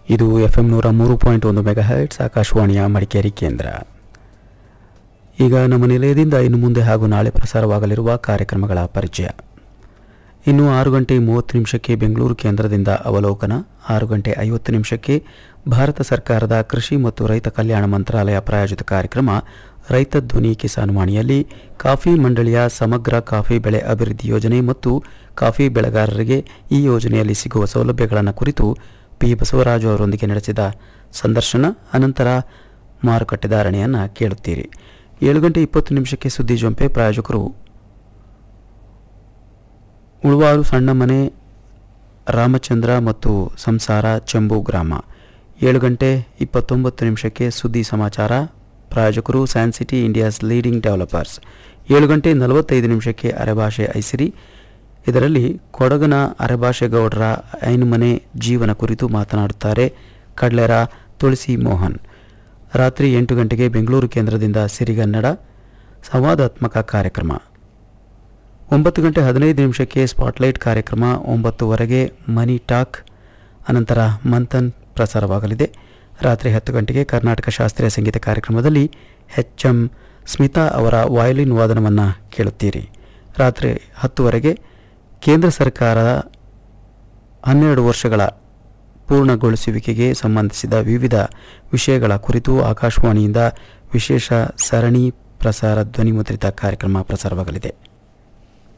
ಇದು F M ನೂರ ಮೂರು ಪಾಯಿಂಟ್ ಒಂದು ಮೆಗಾ ಹರ್ಟ್ಸ್ ಆಕಾಶವಾಣಿಯ ಮಡಿಕೇರಿ ಕೇಂದ್ರ ಈಗ ನಮ್ಮ ನಿಲಯದಿಂದ ಇನ್ನು ಮುಂದೆ ಹಾಗೂ ನಾಳೆ ಪ್ರಸಾರವಾಗಲಿರುವ ಕಾರ್ಯಕ್ರಮಗಳ ಪರಿಚಯ ಇನ್ನು ಆರು ಗಂಟೆ ಮೂವತ್ತು ನಿಮಿಷಕ್ಕೆ ಬೆಂಗಳೂರು ಕೇಂದ್ರದಿಂದ ಅವಲೋಕನ ಆರು ಗಂಟೆ ಐವತ್ತು ನಿಮಿಷಕ್ಕೆ ಭಾರತ ಸರ್ಕಾರದ ಕೃಷಿ ಮತ್ತು ರೈತ ಕಲ್ಯಾಣ ಮಂತ್ರಾಲಯ ಪ್ರಾಯೋಜಿತ ಕಾರ್ಯಕ್ರಮ ರೈತ ಧ್ವನಿ ಕಿಸಾನ್ ವಾಣಿಯಲ್ಲಿ ಕಾಫಿ ಮಂಡಳಿಯ ಸಮಗ್ರ ಕಾಫಿ ಬೆಳೆ ಅಭಿವೃದ್ಧಿ ಯೋಜನೆ ಮತ್ತು ಕಾಫಿ ಬೆಳೆಗಾರರಿಗೆ ಈ ಯೋಜನೆಯಲ್ಲಿ ಸಿಗುವ ಸೌಲಭ್ಯಗಳನ್ನು ಕುರಿತು ಪಿ ಬಸವರಾಜು ಅವರೊಂದಿಗೆ ನಡೆಸಿದ ಸಂದರ್ಶನ ಅನಂತರ ಮಾರುಕಟ್ಟೆ ಧಾರಣೆಯನ್ನು ಕೇಳುತ್ತೀರಿ ಏಳು ಗಂಟೆ ಇಪ್ಪತ್ತು ನಿಮಿಷಕ್ಕೆ ಸುದ್ದಿ ಜೊಂಪೆ ಪ್ರಾಯೋಜಕರು ಉಳುವಾರು ಸಣ್ಣ ಮನೆ ರಾಮಚಂದ್ರ ಮತ್ತು ಸಂಸಾರ ಚೆಂಬು ಗ್ರಾಮ ಏಳು ಗಂಟೆ ಇಪ್ಪತ್ತೊಂಬತ್ತು ನಿಮಿಷಕ್ಕೆ ಸುದ್ದಿ ಸಮಾಚಾರ ಪ್ರಾಯೋಜಕರು ಸ್ಯಾನ್ಸಿಟಿ ಇಂಡಿಯಾಸ್ ಲೀಡಿಂಗ್ ಡೆವಲಪರ್ಸ್ ಏಳು ಗಂಟೆ ನಲವತ್ತೈದು ನಿಮಿಷಕ್ಕೆ ಅರೆಭಾಷೆ ಐಸಿರಿ ಇದರಲ್ಲಿ ಕೊಡಗನ ಅರೆಭಾಷೆ ಗೌಡರ ಐನುಮನೆ ಜೀವನ ಕುರಿತು ಮಾತನಾಡುತ್ತಾರೆ ಕಡ್ಲೆರ ತುಳಸಿ ಮೋಹನ್ ರಾತ್ರಿ ಎಂಟು ಗಂಟೆಗೆ ಬೆಂಗಳೂರು ಕೇಂದ್ರದಿಂದ ಸಿರಿಗನ್ನಡ ಸಂವಾದಾತ್ಮಕ ಕಾರ್ಯಕ್ರಮ ಒಂಬತ್ತು ಗಂಟೆ ಹದಿನೈದು ನಿಮಿಷಕ್ಕೆ ಸ್ಪಾಟ್ಲೈಟ್ ಕಾರ್ಯಕ್ರಮ ಒಂಬತ್ತುವರೆಗೆ ಮನಿ ಟಾಕ್ ಅನಂತರ ಮಂಥನ್ ಪ್ರಸಾರವಾಗಲಿದೆ ರಾತ್ರಿ ಹತ್ತು ಗಂಟೆಗೆ ಕರ್ನಾಟಕ ಶಾಸ್ತ್ರೀಯ ಸಂಗೀತ ಕಾರ್ಯಕ್ರಮದಲ್ಲಿ ಎಚ್ ಎಂ ಸ್ಮಿತಾ ಅವರ ವಯಲಿನ್ ವಾದನವನ್ನು ಕೇಳುತ್ತೀರಿ ರಾತ್ರಿ ಹತ್ತುವರೆಗೆ ಕೇಂದ್ರ ಸರ್ಕಾರದ ಹನ್ನೆರಡು ವರ್ಷಗಳ ಪೂರ್ಣಗೊಳಿಸುವಿಕೆಗೆ ಸಂಬಂಧಿಸಿದ ವಿವಿಧ ವಿಷಯಗಳ ಕುರಿತು ಆಕಾಶವಾಣಿಯಿಂದ ವಿಶೇಷ ಸರಣಿ ಪ್ರಸಾರ ಧ್ವನಿಮುದ್ರಿತ ಕಾರ್ಯಕ್ರಮ ಪ್ರಸಾರವಾಗಲಿದೆ